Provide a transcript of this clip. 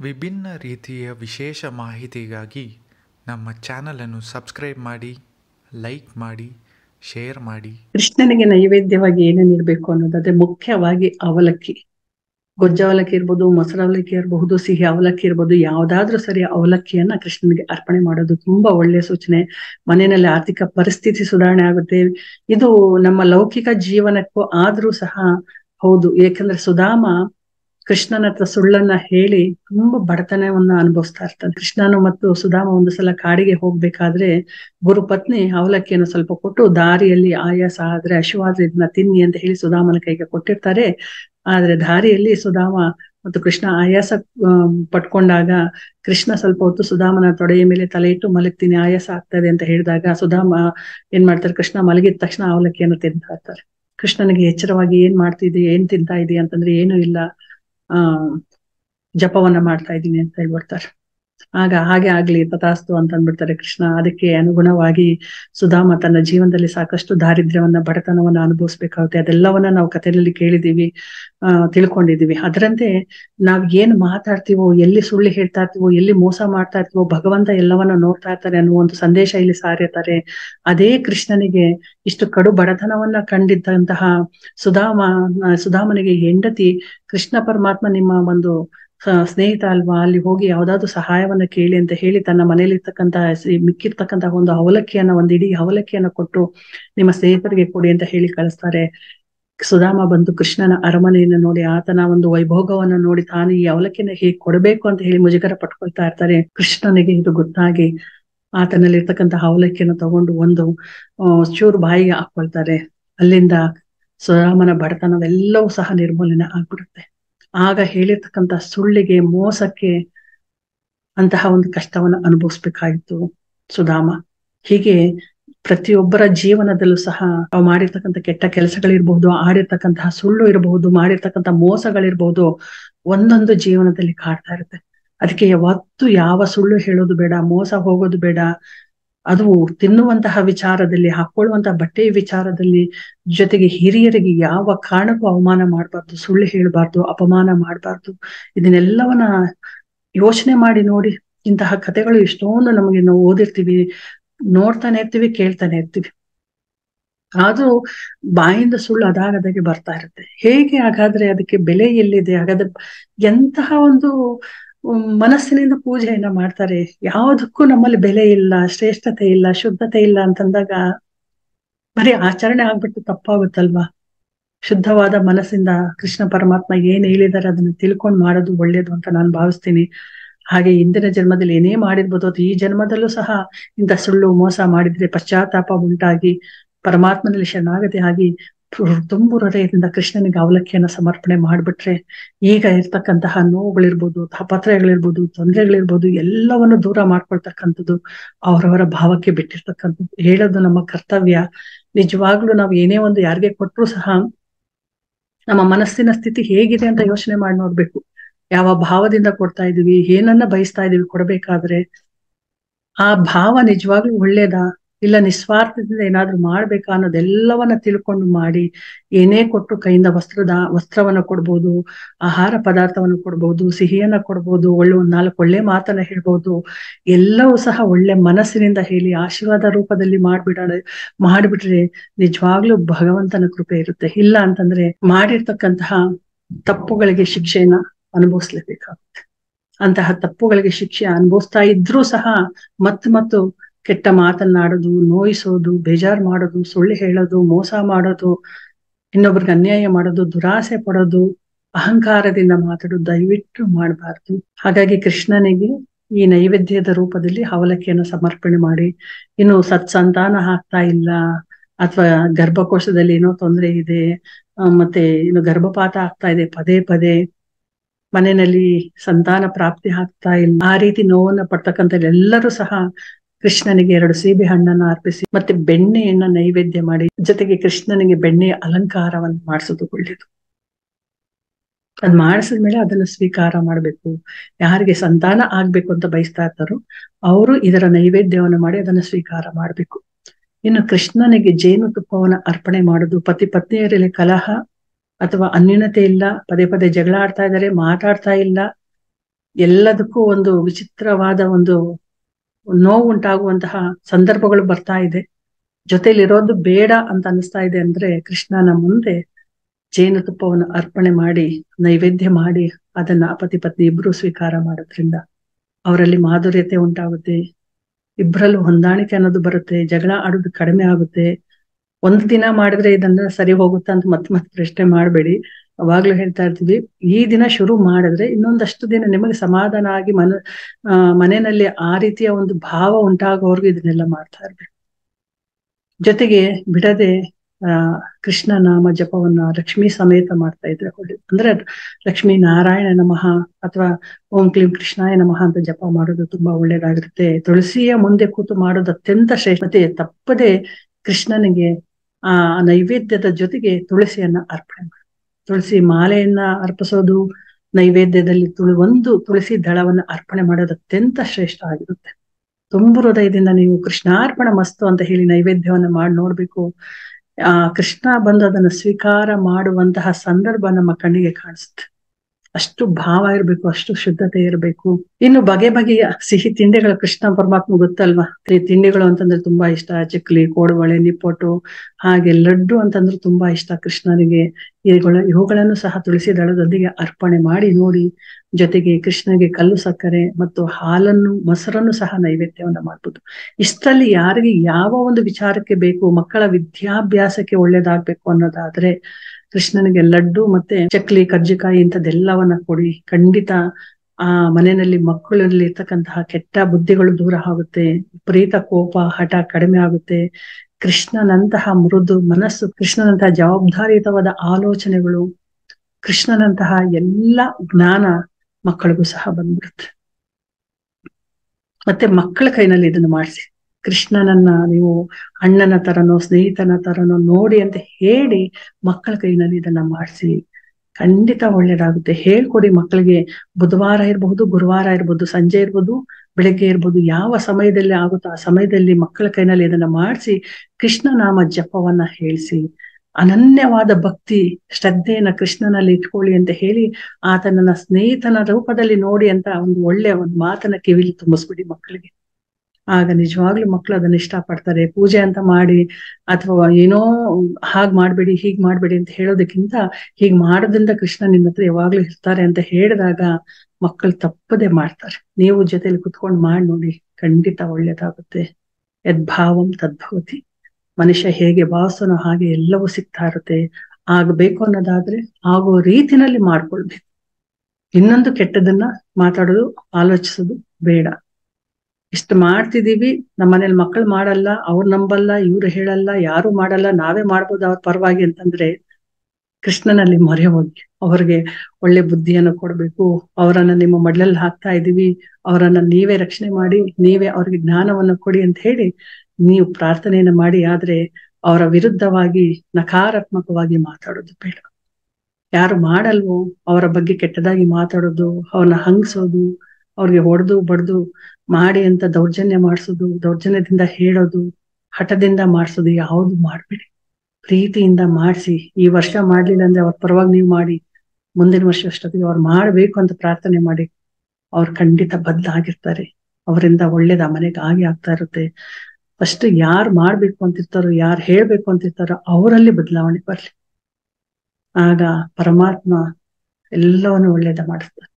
ವಿಭಿನ್ನ ರೀತಿಯ ವಿಶೇಷ ಮಾಹಿತಿಗಾಗಿ ನಮ್ಮ ಚಾನಲನ್ನು ಸಬ್ಸ್ಕ್ರೈಬ್ ಮಾಡಿ ಲೈಕ್ ಮಾಡಿ ಶೇರ್ ಮಾಡಿ ಕೃಷ್ಣನಿಗೆ ನೈವೇದ್ಯವಾಗಿ ಏನೇನ್ ಇರ್ಬೇಕು ಅನ್ನೋದಾದ್ರೆ ಮುಖ್ಯವಾಗಿ ಅವಲಕ್ಕಿ ಗೊಜ್ಜ ಅವಲಕ್ಕಿ ಇರ್ಬೋದು ಮೊಸರು ಅವಲಕ್ಕಿ ಇರಬಹುದು ಸಿಹಿ ಅವಲಕ್ಕಿ ಇರ್ಬೋದು ಯಾವ್ದಾದ್ರೂ ಸರಿ ಅವಲಕ್ಕಿಯನ್ನ ಕೃಷ್ಣನಿಗೆ ಅರ್ಪಣೆ ಮಾಡೋದು ತುಂಬಾ ಒಳ್ಳೆಯ ಸೂಚನೆ ಮನೆಯಲ್ಲಿ ಆರ್ಥಿಕ ಪರಿಸ್ಥಿತಿ ಸುಧಾರಣೆ ಆಗುತ್ತೆ ಇದು ನಮ್ಮ ಲೌಕಿಕ ಜೀವನಕ್ಕೂ ಆದ್ರೂ ಸಹ ಹೌದು ಏಕೆಂದ್ರೆ ಸುಧಾಮ ಕೃಷ್ಣನ ಹತ್ರ ಸುಳ್ಳನ್ನ ಹೇಳಿ ತುಂಬಾ ಬಡತನವನ್ನ ಅನುಭವಿಸ್ತಾ ಇರ್ತಾನೆ ಕೃಷ್ಣನು ಮತ್ತು ಸುಧಾಮ ಒಂದು ಸಲ ಕಾಡಿಗೆ ಹೋಗ್ಬೇಕಾದ್ರೆ ಗುರುಪತ್ನಿ ಅವಲಕ್ಕಿಯನ್ನು ಸ್ವಲ್ಪ ಕೊಟ್ಟು ದಾರಿಯಲ್ಲಿ ಆಯಾಸ ಆದ್ರೆ ಹಶುವಾದ್ರೆ ಇದನ್ನ ತಿನ್ನಿ ಅಂತ ಹೇಳಿ ಸುಧಾಮನ ಕೈಗೆ ಕೊಟ್ಟಿರ್ತಾರೆ ಆದ್ರೆ ದಾರಿಯಲ್ಲಿ ಸುಧಾಮ ಮತ್ತು ಕೃಷ್ಣ ಆಯಾಸ ಪಟ್ಕೊಂಡಾಗ ಕೃಷ್ಣ ಸ್ವಲ್ಪ ಹೊತ್ತು ಸುಧಾಮನ ತೊಡೆಯ ಮೇಲೆ ತಲೆ ಇಟ್ಟು ಮಲಗ್ತೀನಿ ಆಯಾಸ ಆಗ್ತದೆ ಅಂತ ಹೇಳಿದಾಗ ಸುಧಾಮ ಏನ್ ಮಾಡ್ತಾರೆ ಕೃಷ್ಣ ಮಲಗಿದ ತಕ್ಷಣ ಅವಲಕ್ಕಿಯನ್ನು ತಿಂತಾ ಇರ್ತಾರೆ ಕೃಷ್ಣನಿಗೆ ಎಚ್ಚರವಾಗಿ ಏನ್ ಮಾಡ್ತಿದ್ದಿ ಏನ್ ತಿಂತಾ ಇದೀಯ ಅಂತಂದ್ರೆ ಏನು ಇಲ್ಲ ಆ ಜಪವನ್ನ ಮಾಡ್ತಾ ಇದ್ದೀನಿ ಅಂತ ಹೇಳ್ಬಿಡ್ತಾರೆ ಆಗ ಹಾಗೆ ಆಗ್ಲಿ ತಥಾಸ್ತು ಅಂತ ಅಂದ್ಬಿಡ್ತಾರೆ ಕೃಷ್ಣ ಅದಕ್ಕೆ ಅನುಗುಣವಾಗಿ ಸುಧಾಮ ತನ್ನ ಜೀವನದಲ್ಲಿ ಸಾಕಷ್ಟು ದಾರಿದ್ರ್ಯವನ್ನ ಬಡತನವನ್ನ ಅನುಭವಿಸ್ಬೇಕಾಗುತ್ತೆ ಅದೆಲ್ಲವನ್ನ ನಾವು ಕಥೆಯಲ್ಲಿ ಕೇಳಿದೀವಿ ಆ ತಿಳ್ಕೊಂಡಿದೀವಿ ಅದರಂತೆ ನಾವ್ ಏನ್ ಮಾತಾಡ್ತೀವೋ ಎಲ್ಲಿ ಸುಳ್ಳು ಹೇಳ್ತಾ ಇರ್ತೀವೋ ಎಲ್ಲಿ ಮೋಸ ಮಾಡ್ತಾ ಇರ್ತೀವೋ ಭಗವಂತ ಎಲ್ಲವನ್ನ ನೋಡ್ತಾ ಇರ್ತಾರೆ ಅನ್ನೋ ಒಂದು ಸಂದೇಶ ಇಲ್ಲಿ ಸಾರಿರ್ತಾರೆ ಅದೇ ಕೃಷ್ಣನಿಗೆ ಇಷ್ಟು ಕಡು ಬಡತನವನ್ನ ಕಂಡಿದ್ದಂತಹ ಸುಧಾಮ ಸುಧಾಮನಿಗೆ ಹೆಂಡತಿ ಕೃಷ್ಣ ಪರಮಾತ್ಮ ನಿಮ್ಮ ಒಂದು ಸ್ನೇಹಿತ ಅಲ್ವಾ ಅಲ್ಲಿ ಹೋಗಿ ಯಾವ್ದಾದ್ರು ಸಹಾಯವನ್ನ ಕೇಳಿ ಅಂತ ಹೇಳಿ ತನ್ನ ಮನೇಲಿರ್ತಕ್ಕಂತ ಮಿಕ್ಕಿರ್ತಕ್ಕಂತಹ ಒಂದು ಅವಲಕ್ಕಿಯನ್ನ ಒಂದು ಇಡೀ ಅವಲಕ್ಕಿಯನ್ನ ಕೊಟ್ಟು ನಿಮ್ಮ ಸ್ನೇಹಿತರಿಗೆ ಕೊಡಿ ಅಂತ ಹೇಳಿ ಕಳಿಸ್ತಾರೆ ಸುಧಾಮ ಬಂದು ಕೃಷ್ಣನ ಅರಮನೆಯನ್ನ ನೋಡಿ ಆತನ ಒಂದು ವೈಭೋಗವನ್ನ ನೋಡಿ ತಾನು ಈ ಅವಲಕ್ಕಿನ ಹೇಗೆ ಕೊಡಬೇಕು ಅಂತ ಹೇಳಿ ಮುಜುಗರ ಪಟ್ಕೊಳ್ತಾ ಇರ್ತಾರೆ ಕೃಷ್ಣನಿಗೆ ಇದು ಗೊತ್ತಾಗಿ ಆತನಲ್ಲಿ ಇರ್ತಕ್ಕಂತಹ ಅವಲಕ್ಕಿಯನ್ನು ತಗೊಂಡು ಒಂದು ಚೂರು ಬಾಯಿಗೆ ಹಾಕೊಳ್ತಾರೆ ಅಲ್ಲಿಂದ ಸುಧಾಮನ ಬಡತನವೆಲ್ಲವೂ ಸಹ ನಿರ್ಮೂಲನೆ ಆಗ್ಬಿಡುತ್ತೆ ಆಗ ಹೇಳಿರ್ತಕ್ಕಂಥ ಸುಳ್ಳಿಗೆ ಮೋಸಕ್ಕೆ ಅಂತಹ ಒಂದು ಕಷ್ಟವನ್ನು ಅನುಭವಿಸ್ಬೇಕಾಗಿತ್ತು ಸುಧಾಮ ಹೀಗೆ ಪ್ರತಿಯೊಬ್ಬರ ಜೀವನದಲ್ಲೂ ಸಹ ನಾವು ಮಾಡಿರ್ತಕ್ಕಂಥ ಕೆಟ್ಟ ಕೆಲಸಗಳಿರ್ಬಹುದು ಆಡಿರ್ತಕ್ಕಂತಹ ಸುಳ್ಳು ಇರಬಹುದು ಮಾಡಿರ್ತಕ್ಕಂಥ ಮೋಸಗಳಿರ್ಬಹುದು ಒಂದೊಂದು ಜೀವನದಲ್ಲಿ ಕಾಡ್ತಾ ಇರುತ್ತೆ ಅದಕ್ಕೆ ಯಾವತ್ತು ಯಾವ ಸುಳ್ಳು ಹೇಳೋದು ಬೇಡ ಮೋಸ ಹೋಗೋದು ಬೇಡ ಅದು ತಿನ್ನುವಂತಹ ವಿಚಾರದಲ್ಲಿ ಹಾಕೊಳ್ಳುವಂತಹ ಬಟ್ಟೆಯ ವಿಚಾರದಲ್ಲಿ ಜೊತೆಗೆ ಹಿರಿಯರಿಗೆ ಯಾವ ಕಾರಣಕ್ಕೂ ಅವಮಾನ ಮಾಡಬಾರ್ದು ಸುಳ್ಳು ಹೇಳಬಾರ್ದು ಅಪಮಾನ ಮಾಡಬಾರ್ದು ಇದನ್ನೆಲ್ಲವನ್ನ ಯೋಚನೆ ಮಾಡಿ ನೋಡಿ ಇಂತಹ ಕಥೆಗಳು ಎಷ್ಟೊಂದು ನಮಗೆ ನಾವು ಓದಿರ್ತೀವಿ ನೋಡ್ತಾನೆ ಇರ್ತೀವಿ ಕೇಳ್ತಾನೆ ಇರ್ತೀವಿ ಆದ್ರೂ ಬಾಯಿಂದ ಸುಳ್ಳು ಅದಾಗದಾಗೆ ಬರ್ತಾ ಇರುತ್ತೆ ಹೇಗೆ ಹಾಗಾದ್ರೆ ಅದಕ್ಕೆ ಬೆಲೆ ಎಲ್ಲಿದೆ ಹಾಗಾದ್ರೆ ಎಂತಹ ಒಂದು ಮನಸ್ಸಿನಿಂದ ಪೂಜೆಯನ್ನ ಮಾಡ್ತಾರೆ ಯಾವುದಕ್ಕೂ ನಮ್ಮಲ್ಲಿ ಬೆಲೆ ಇಲ್ಲ ಶ್ರೇಷ್ಠತೆ ಇಲ್ಲ ಶುದ್ಧತೆ ಇಲ್ಲ ಅಂತಂದಾಗ ಬರೀ ಆಚರಣೆ ಆಗ್ಬಿಟ್ಟು ತಪ್ಪಾಗುತ್ತಲ್ವಾ ಶುದ್ಧವಾದ ಮನಸ್ಸಿಂದ ಕೃಷ್ಣ ಪರಮಾತ್ಮ ಏನ್ ಹೇಳಿದಾರೆ ಅದನ್ನ ತಿಳ್ಕೊಂಡ್ ಮಾಡೋದು ಒಳ್ಳೇದು ಅಂತ ನಾನು ಭಾವಿಸ್ತೀನಿ ಹಾಗೆ ಇಂದಿನ ಜನ್ಮದಲ್ಲಿ ಏನೇ ಮಾಡಿರ್ಬೋದು ಅದು ಈ ಜನ್ಮದಲ್ಲೂ ಸಹ ಇಂಥ ಸುಳ್ಳು ಮೋಸ ಮಾಡಿದ್ರೆ ಪಶ್ಚಾತ್ತಾಪ ಉಂಟಾಗಿ ಪರಮಾತ್ಮನಲ್ಲಿ ಶರಣಾಗತಿ ಆಗಿ ತುಂಬು ಹೃದಯದಿಂದ ಕೃಷ್ಣನಿಗೆ ಅವಲಕ್ಕಿಯನ್ನ ಸಮರ್ಪಣೆ ಮಾಡ್ಬಿಟ್ರೆ ಈಗ ಇರ್ತಕ್ಕಂತಹ ನೋವುಗಳಿರ್ಬೋದು ತಾಪತ್ರಯಗಳಿರ್ಬೋದು ತೊಂದರೆಗಳಿರ್ಬೋದು ಎಲ್ಲವನ್ನು ದೂರ ಮಾಡ್ಕೊಳ್ತಕ್ಕಂಥದ್ದು ಅವರವರ ಭಾವಕ್ಕೆ ಬಿಟ್ಟಿರ್ತಕ್ಕಂಥದ್ದು ಹೇಳೋದು ನಮ್ಮ ಕರ್ತವ್ಯ ನಿಜವಾಗ್ಲೂ ನಾವು ಏನೇ ಒಂದು ಯಾರಿಗೆ ಕೊಟ್ಟರು ಸಹ ನಮ್ಮ ಮನಸ್ಸಿನ ಸ್ಥಿತಿ ಹೇಗಿದೆ ಅಂತ ಯೋಚನೆ ಮಾಡಿ ನೋಡ್ಬೇಕು ಯಾವ ಭಾವದಿಂದ ಕೊಡ್ತಾ ಇದೀವಿ ಏನನ್ನ ಬಯಸ್ತಾ ಇದೀವಿ ಕೊಡ್ಬೇಕಾದ್ರೆ ಆ ಭಾವ ನಿಜವಾಗ್ಲೂ ಒಳ್ಳೇದಾ ಇಲ್ಲ ನಿಸ್ವಾರ್ಥದಿಂದ ಏನಾದ್ರು ಮಾಡ್ಬೇಕಾ ಅನ್ನೋದೆಲ್ಲವನ್ನ ತಿಳ್ಕೊಂಡು ಮಾಡಿ ಏನೇ ಕೊಟ್ಟು ಕೈಯಿಂದ ವಸ್ತ್ರದ ವಸ್ತ್ರವನ್ನ ಕೊಡ್ಬೋದು ಆಹಾರ ಪದಾರ್ಥವನ್ನು ಕೊಡ್ಬೋದು ಸಿಹಿಯನ್ನ ಕೊಡ್ಬೋದು ಒಳ್ಳೆ ಒಂದ್ ನಾಲ್ಕು ಒಳ್ಳೆ ಮಾತನ್ನ ಹೇಳ್ಬೋದು ಎಲ್ಲವೂ ಸಹ ಒಳ್ಳೆ ಮನಸ್ಸಿನಿಂದ ಹೇಳಿ ಆಶೀರ್ವಾದ ರೂಪದಲ್ಲಿ ಮಾಡ್ಬಿಡ ಮಾಡ್ಬಿಟ್ರೆ ನಿಜವಾಗ್ಲೂ ಭಗವಂತನ ಕೃಪೆ ಇರುತ್ತೆ ಇಲ್ಲ ಅಂತಂದ್ರೆ ಮಾಡಿರ್ತಕ್ಕಂತಹ ತಪ್ಪುಗಳಿಗೆ ಶಿಕ್ಷೆಯನ್ನ ಅನುಭವಿಸ್ಲೇಬೇಕಾಗುತ್ತೆ ಅಂತಹ ತಪ್ಪುಗಳಿಗೆ ಶಿಕ್ಷೆ ಅನುಭವಿಸ್ತಾ ಇದ್ರೂ ಸಹ ಮತ್ ಮತ್ತು ಕೆಟ್ಟ ಮಾತನ್ನಾಡೋದು ನೋಯಿಸೋದು ಬೇಜಾರ್ ಮಾಡೋದು ಸುಳ್ಳು ಹೇಳೋದು ಮೋಸ ಮಾಡೋದು ಇನ್ನೊಬ್ರಿಗೆ ಅನ್ಯಾಯ ಮಾಡೋದು ದುರಾಸೆ ಪಡೋದು ಅಹಂಕಾರದಿಂದ ಮಾತಾಡೋದು ದಯವಿಟ್ಟು ಮಾಡಬಾರ್ದು ಹಾಗಾಗಿ ಕೃಷ್ಣನಿಗೆ ಈ ನೈವೇದ್ಯದ ರೂಪದಲ್ಲಿ ಅವಲಕ್ಕಿಯನ್ನು ಸಮರ್ಪಣೆ ಮಾಡಿ ಇನ್ನು ಸತ್ಸಂತಾನ ಆಗ್ತಾ ಇಲ್ಲ ಅಥವಾ ಗರ್ಭಕೋಶದಲ್ಲಿ ಏನೋ ತೊಂದರೆ ಇದೆ ಮತ್ತೆ ಇನ್ನು ಗರ್ಭಪಾತ ಆಗ್ತಾ ಇದೆ ಪದೇ ಪದೇ ಮನೆಯಲ್ಲಿ ಸಂತಾನ ಪ್ರಾಪ್ತಿ ಆಗ್ತಾ ಇಲ್ಲ ಆ ರೀತಿ ನೋವನ್ನ ಪಡ್ತಕ್ಕಂಥ ಎಲ್ಲರೂ ಸಹ ಕೃಷ್ಣನಿಗೆ ಎರಡು ಸೀಬೆ ಹಣ್ಣನ್ನ ಅರ್ಪಿಸಿ ಮತ್ತೆ ಬೆಣ್ಣೆಯನ್ನ ನೈವೇದ್ಯ ಮಾಡಿ ಜೊತೆಗೆ ಕೃಷ್ಣನಿಗೆ ಬೆಣ್ಣೆಯ ಅಲಂಕಾರವನ್ನು ಮಾಡಿಸೋದು ಒಳ್ಳೇದು ಅದ್ ಮಾಡಿಸಿದ್ಮೇಲೆ ಅದನ್ನ ಸ್ವೀಕಾರ ಮಾಡ್ಬೇಕು ಯಾರಿಗೆ ಸಂತಾನ ಆಗ್ಬೇಕು ಅಂತ ಬಯಸ್ತಾ ಇರ್ತಾರೋ ಅವರು ಇದರ ನೈವೇದ್ಯವನ್ನು ಮಾಡಿ ಅದನ್ನ ಸ್ವೀಕಾರ ಮಾಡ್ಬೇಕು ಇನ್ನು ಕೃಷ್ಣನಿಗೆ ಜೇನು ತುಪ್ಪವನ್ನ ಅರ್ಪಣೆ ಮಾಡೋದು ಪತಿ ಪತ್ನಿಯರಲ್ಲಿ ಕಲಹ ಅಥವಾ ಅನ್ಯೂನತೆ ಇಲ್ಲ ಪದೇ ಪದೇ ಜಗಳ ಆಡ್ತಾ ಇದ್ದಾರೆ ಮಾತಾಡ್ತಾ ಇಲ್ಲ ಎಲ್ಲದಕ್ಕೂ ಒಂದು ವಿಚಿತ್ರವಾದ ಒಂದು ನೋವು ಉಂಟಾಗುವಂತಹ ಸಂದರ್ಭಗಳು ಬರ್ತಾ ಇದೆ ಜೊತೆಲಿರೋದು ಬೇಡ ಅಂತ ಅನಿಸ್ತಾ ಇದೆ ಅಂದ್ರೆ ಕೃಷ್ಣನ ಮುಂದೆ ಜೇನುತುಪ್ಪವನ್ನು ಅರ್ಪಣೆ ಮಾಡಿ ನೈವೇದ್ಯ ಮಾಡಿ ಅದನ್ನ ಪತಿ ಪತ್ನಿ ಇಬ್ರು ಸ್ವೀಕಾರ ಮಾಡೋದ್ರಿಂದ ಅವರಲ್ಲಿ ಮಾಧುರ್ಯತೆ ಉಂಟಾಗುತ್ತೆ ಇಬ್ಬರಲ್ಲೂ ಹೊಂದಾಣಿಕೆ ಅನ್ನೋದು ಬರುತ್ತೆ ಜಗಳ ಆಡೋದು ಕಡಿಮೆ ಆಗುತ್ತೆ ಒಂದ್ ದಿನ ಮಾಡಿದ್ರೆ ಇದನ್ನ ಸರಿ ಹೋಗುತ್ತಾ ಅಂತ ಮತ್ತೆ ಮತ್ತೆ ಪ್ರಶ್ನೆ ಮಾಡಬೇಡಿ ಅವಾಗ್ಲೂ ಹೇಳ್ತಾ ಇರ್ತೀವಿ ಈ ದಿನ ಶುರು ಮಾಡಿದ್ರೆ ಇನ್ನೊಂದಷ್ಟು ದಿನ ನಿಮಗೆ ಸಮಾಧಾನ ಆಗಿ ಮನ ಆ ಮನೆಯಲ್ಲಿ ಆ ರೀತಿಯ ಒಂದು ಭಾವ ಉಂಟಾಗೋವರೆಗೂ ಇದನ್ನೆಲ್ಲ ಮಾಡ್ತಾ ಇರ್ಬೇಕು ಜೊತೆಗೆ ಬಿಡದೆ ಆ ಕೃಷ್ಣ ನಾಮ ಜಪವನ್ನ ಲಕ್ಷ್ಮೀ ಸಮೇತ ಮಾಡ್ತಾ ಇದ್ರೆ ಒಳ್ಳೆ ಅಂದ್ರೆ ಲಕ್ಷ್ಮೀ ನಾರಾಯಣ ನಮಃ ಅಥವಾ ಓಂ ಕ್ಲೀಂ ಕೃಷ್ಣಾಯ ನಮಃ ಅಂತ ಜಪ ಮಾಡೋದು ತುಂಬಾ ಒಳ್ಳೇದಾಗಿರುತ್ತೆ ತುಳಸಿಯ ಮುಂದೆ ಕೂತು ಮಾಡೋದು ಅತ್ಯಂತ ಶ್ರೇಷ್ಠ ಮತ್ತೆ ತಪ್ಪದೆ ಕೃಷ್ಣನಿಗೆ ಆ ನೈವೇದ್ಯದ ಜೊತೆಗೆ ತುಳಸಿಯನ್ನ ಅರ್ಪಣೆ ಮಾಡಿ ತುಳಸಿ ಮಾಲೆಯನ್ನ ಅರ್ಪಿಸೋದು ನೈವೇದ್ಯದಲ್ಲಿ ತುಳಿ ಒಂದು ತುಳಸಿ ದಳವನ್ನ ಅರ್ಪಣೆ ಮಾಡೋದು ಅತ್ಯಂತ ಶ್ರೇಷ್ಠ ಆಗಿರುತ್ತೆ ತುಂಬು ಹೃದಯದಿಂದ ನೀವು ಕೃಷ್ಣಾರ್ಪಣ ಮಸ್ತು ಅಂತ ಹೇಳಿ ನೈವೇದ್ಯವನ್ನ ಮಾಡಿ ನೋಡ್ಬೇಕು ಆ ಕೃಷ್ಣ ಬಂದು ಅದನ್ನ ಸ್ವೀಕಾರ ಮಾಡುವಂತಹ ಸಂದರ್ಭ ನಮ್ಮ ಕಣ್ಣಿಗೆ ಕಾಣಿಸುತ್ತೆ ಅಷ್ಟು ಭಾವ ಇರ್ಬೇಕು ಅಷ್ಟು ಶುದ್ಧತೆ ಇರಬೇಕು ಇನ್ನು ಬಗೆ ಬಗೆಯ ಸಿಹಿ ತಿಂಡಿಗಳು ಕೃಷ್ಣ ಪರಮಾತ್ಮ ಗೊತ್ತಲ್ವಾ ಈ ತಿಂಡಿಗಳು ಅಂತಂದ್ರೆ ತುಂಬಾ ಇಷ್ಟ ಚಕ್ಲಿ ಕೋಡುಬಳೆ ನಿಪ್ಪೊಟ್ಟು ಹಾಗೆ ಲಡ್ಡು ಅಂತಂದ್ರೆ ತುಂಬಾ ಇಷ್ಟ ಕೃಷ್ಣನಿಗೆ ಇವುಗಳ ಇವುಗಳನ್ನು ಸಹ ತುಳಸಿ ದಳದೊಂದಿಗೆ ಅರ್ಪಣೆ ಮಾಡಿ ನೋಡಿ ಜೊತೆಗೆ ಕೃಷ್ಣನಿಗೆ ಕಲ್ಲು ಸಕ್ಕರೆ ಮತ್ತು ಹಾಲನ್ನು ಮೊಸರನ್ನು ಸಹ ನೈವೇದ್ಯವನ್ನ ಮಾಡ್ಬೋದು ಇಷ್ಟಲ್ಲಿ ಯಾರಿಗೆ ಯಾವ ಒಂದು ವಿಚಾರಕ್ಕೆ ಬೇಕು ಮಕ್ಕಳ ವಿದ್ಯಾಭ್ಯಾಸಕ್ಕೆ ಒಳ್ಳೇದಾಗ್ಬೇಕು ಅನ್ನೋದಾದ್ರೆ ಕೃಷ್ಣನಿಗೆ ಲಡ್ಡು ಮತ್ತೆ ಚಕ್ಲಿ ಕರ್ಜಿಕಾಯಿ ಇಂಥದ್ದೆಲ್ಲವನ್ನ ಕೊಡಿ ಖಂಡಿತ ಆ ಮನೆಯಲ್ಲಿ ಮಕ್ಕಳಲ್ಲಿ ಇರ್ತಕ್ಕಂತಹ ಕೆಟ್ಟ ಬುದ್ಧಿಗಳು ದೂರ ಆಗುತ್ತೆ ವಿಪರೀತ ಕೋಪ ಹಠ ಕಡಿಮೆ ಆಗುತ್ತೆ ಕೃಷ್ಣನಂತಹ ಮೃದು ಮನಸ್ಸು ಕೃಷ್ಣನಂತಹ ಜವಾಬ್ದಾರಿಯುತವಾದ ಆಲೋಚನೆಗಳು ಕೃಷ್ಣನಂತಹ ಎಲ್ಲ ಜ್ಞಾನ ಮಕ್ಕಳಿಗೂ ಸಹ ಬಂದ್ಬಿಡುತ್ತೆ ಮತ್ತೆ ಮಕ್ಕಳ ಕೈನಲ್ಲಿ ಇದನ್ನು ಮಾಡಿಸಿ ಕೃಷ್ಣನನ್ನ ನೀವು ಅಣ್ಣನ ತರನೋ ಸ್ನೇಹಿತನ ತರನೋ ನೋಡಿ ಅಂತ ಹೇಳಿ ಮಕ್ಕಳ ಕೈನಲ್ಲಿ ಇದನ್ನ ಮಾಡಿಸಿ ಖಂಡಿತ ಒಳ್ಳೇದಾಗುತ್ತೆ ಹೇಳ್ಕೊಡಿ ಮಕ್ಕಳಿಗೆ ಬುಧವಾರ ಇರ್ಬಹುದು ಗುರುವಾರ ಇರ್ಬೋದು ಸಂಜೆ ಇರ್ಬೋದು ಬೆಳಗ್ಗೆ ಇರ್ಬೋದು ಯಾವ ಸಮಯದಲ್ಲಿ ಆಗುತ್ತೋ ಆ ಸಮಯದಲ್ಲಿ ಮಕ್ಕಳ ಕೈನಲ್ಲಿ ಇದನ್ನ ಮಾಡಿಸಿ ಕೃಷ್ಣ ನಾಮ ಜಪವನ್ನ ಹೇಳಿಸಿ ಅನನ್ಯವಾದ ಭಕ್ತಿ ಶ್ರದ್ಧೆಯನ್ನ ಕೃಷ್ಣನಲ್ಲಿ ಇಟ್ಕೊಳ್ಳಿ ಅಂತ ಹೇಳಿ ಆತನನ್ನ ಸ್ನೇಹಿತನ ರೂಪದಲ್ಲಿ ನೋಡಿ ಅಂತ ಒಂದು ಒಳ್ಳೆ ಒಂದು ಮಾತನ್ನ ಕಿವಿಲಿ ತುಂಬಿಸ್ಬಿಡಿ ಮಕ್ಕಳಿಗೆ ಆಗ ನಿಜವಾಗ್ಲೂ ಮಕ್ಕಳು ಅದನ್ನ ಇಷ್ಟಪಡ್ತಾರೆ ಪೂಜೆ ಅಂತ ಮಾಡಿ ಅಥವಾ ಏನೋ ಹಾಗ್ ಮಾಡ್ಬೇಡಿ ಹೀಗ್ ಮಾಡ್ಬೇಡಿ ಅಂತ ಹೇಳೋದಕ್ಕಿಂತ ಹೀಗ್ ಮಾಡೋದ್ರಿಂದ ಕೃಷ್ಣ ನಿನ್ನ ಹತ್ರ ಯಾವಾಗ್ಲೂ ಇರ್ತಾರೆ ಅಂತ ಹೇಳಿದಾಗ ಮಕ್ಕಳು ತಪ್ಪದೆ ಮಾಡ್ತಾರೆ ನೀವು ಜೊತೆಲಿ ಕುತ್ಕೊಂಡು ಮಾಡಿ ನೋಡಿ ಖಂಡಿತ ಒಳ್ಳೇದಾಗುತ್ತೆ ಯದ್ಭಾವಂ ತದ್ಭವತಿ ಮನುಷ್ಯ ಹೇಗೆ ಭಾವಿಸೋನೋ ಹಾಗೆ ಎಲ್ಲವೂ ಸಿಗ್ತಾ ಇರುತ್ತೆ ಆಗ್ಬೇಕು ಅನ್ನೋದಾದ್ರೆ ಆಗೋ ರೀತಿನಲ್ಲಿ ಮಾಡ್ಕೊಳ್ಬೇಕು ಇನ್ನೊಂದು ಕೆಟ್ಟದನ್ನ ಮಾತಾಡೋದು ಆಲೋಚಿಸೋದು ಬೇಡ ಇಷ್ಟು ಮಾಡ್ತಿದೀವಿ ನಮ್ಮನೇಲಿ ಮಕ್ಕಳು ಮಾಡಲ್ಲ ಅವ್ರು ನಂಬಲ್ಲ ಇವ್ರು ಹೇಳಲ್ಲ ಯಾರು ಮಾಡಲ್ಲ ನಾವೇ ಮಾಡ್ಬೋದು ಅವ್ರ ಪರವಾಗಿ ಅಂತಂದ್ರೆ ಕೃಷ್ಣನಲ್ಲಿ ಮೊರೆ ಹೋಗಿ ಅವ್ರಿಗೆ ಒಳ್ಳೆ ಬುದ್ಧಿಯನ್ನು ಕೊಡ್ಬೇಕು ಅವರನ್ನ ನಿಮ್ಮ ಮಡ್ಲಲ್ಲಿ ಹಾಕ್ತಾ ಇದೀವಿ ಅವರನ್ನ ನೀವೇ ರಕ್ಷಣೆ ಮಾಡಿ ನೀವೇ ಅವ್ರಿಗೆ ಜ್ಞಾನವನ್ನು ಕೊಡಿ ಅಂತ ಹೇಳಿ ನೀವು ಪ್ರಾರ್ಥನೆಯನ್ನ ಮಾಡಿ ಆದ್ರೆ ಅವರ ವಿರುದ್ಧವಾಗಿ ನಕಾರಾತ್ಮಕವಾಗಿ ಮಾತಾಡೋದು ಬೇಡ ಯಾರು ಮಾಡಲ್ವೋ ಅವರ ಬಗ್ಗೆ ಕೆಟ್ಟದಾಗಿ ಮಾತಾಡೋದು ಅವ್ರನ್ನ ಹಂಗ್ಸೋದು ಅವ್ರಿಗೆ ಹೊಡೆದು ಬಡ್ದು ಮಾಡಿ ಅಂತ ದೌರ್ಜನ್ಯ ಮಾಡಿಸೋದು ದೌರ್ಜನ್ಯದಿಂದ ಹೇಳೋದು ಹಠದಿಂದ ಮಾಡಿಸೋದು ಯಾವುದು ಮಾಡ್ಬೇಡಿ ಪ್ರೀತಿಯಿಂದ ಮಾಡಿಸಿ ಈ ವರ್ಷ ಮಾಡ್ಲಿಲ್ಲ ಅಂದ್ರೆ ಅವ್ರ ಪರವಾಗಿ ನೀವು ಮಾಡಿ ಮುಂದಿನ ವರ್ಷ ಅಷ್ಟೊತ್ತಿಗೆ ಅವ್ರು ಮಾಡ್ಬೇಕು ಅಂತ ಪ್ರಾರ್ಥನೆ ಮಾಡಿ ಅವ್ರು ಖಂಡಿತ ಬದಲಾಗಿರ್ತಾರೆ ಅವರಿಂದ ಒಳ್ಳೇದ ಮನೆಗೆ ಆಗಿ ಆಗ್ತಾ ಇರುತ್ತೆ ಫಸ್ಟ್ ಯಾರು ಮಾಡ್ಬೇಕು ಅಂತಿರ್ತಾರೋ ಯಾರು ಹೇಳ್ಬೇಕು ಅಂತಿರ್ತಾರೋ ಅವರಲ್ಲಿ ಬದಲಾವಣೆ ಬರ್ಲಿ ಆಗ ಪರಮಾತ್ಮ ಎಲ್ಲವನ್ನು ಒಳ್ಳೇದ ಮಾಡಿಸ್ತಾರೆ